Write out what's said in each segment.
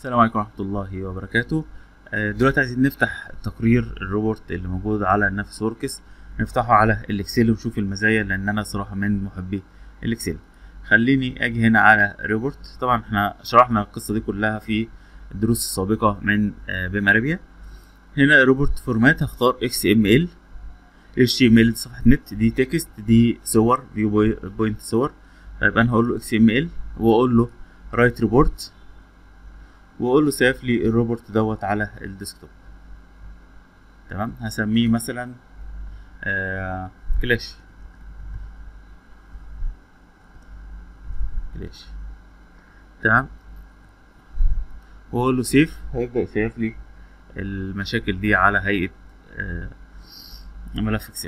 السلام عليكم ورحمة الله وبركاته آه، دلوقتي عايزين نفتح تقرير الروبوت اللي موجود على نفس وركس نفتحه على الاكسل ونشوف المزايا لان انا صراحة من محبي الاكسل خليني اجي هنا على ريبورت طبعا احنا شرحنا القصة دي كلها في الدروس السابقة من آه، بمارابيا هنا روبوت فورمات هختار اكس ام ال اتش تي ام ال صفحة نت دي تكست دي صور فيو بوينت صور طيب انا هقول له اكس ام ال واقول له رايت ريبورت واقول له سيف لي الروبوت دوت على الديسكتوب تمام هسميه مثلا آه كلاش كلاش تمام واقول له سيف هيبدا يسيف لي المشاكل دي على هيئه آه ملف اكسل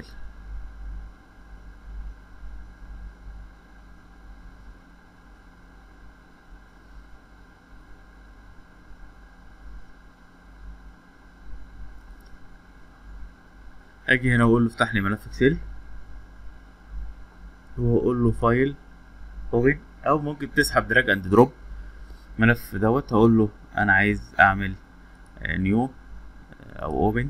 اجي هنا واقول له افتح لي ملف اكسل واقول له فايل اوبن او ممكن تسحب دراج اند دروب ملف دوت هقول له انا عايز اعمل نيو او اوبن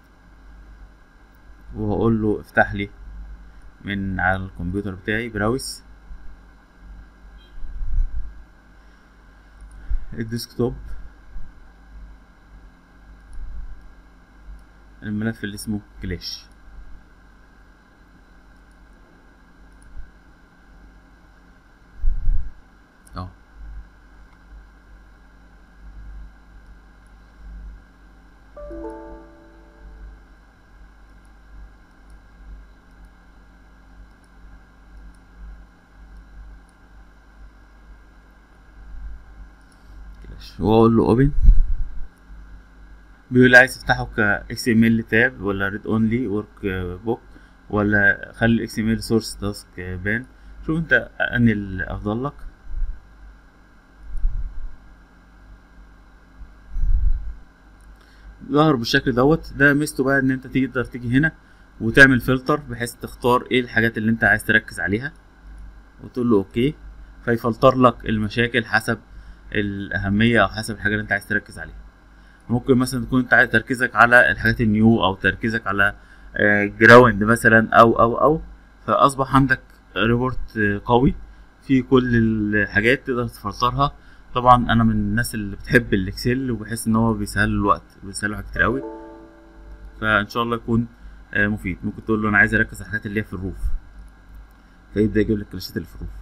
وهقول له افتح لي من على الكمبيوتر بتاعي براوس الديسكتوب الملف اللي اسمه كلاش اه كلاش واقول له اوبن بيقول لي عايز تفتحه ك اكس ام ال تاب ولا ريد اونلي ورك بوك ولا خلي الاكس ام ال سورس تاسك بان شوف انت انهي الافضل لك ظهر بالشكل دوت ده ميزته بقى ان انت تقدر تيجي هنا وتعمل فلتر بحيث تختار ايه الحاجات اللي انت عايز تركز عليها وتقول له اوكي فيفلتر لك المشاكل حسب الاهميه او حسب الحاجه اللي انت عايز تركز عليها ممكن مثلا تكون انت عايز تركيزك على الحاجات النيو او تركيزك على جراوند مثلا او او او فاصبح عندك ريبورت قوي في كل الحاجات تقدر تفلترها طبعا انا من الناس اللي بتحب الاكسل وبحس ان هو بيسهل الوقت بيسهل حاجات كتير قوي فان شاء الله يكون مفيد ممكن تقول له انا عايز اركز على الحاجات اللي هي في الروف فيبدا يجيب لك الكلاشات اللي في الروف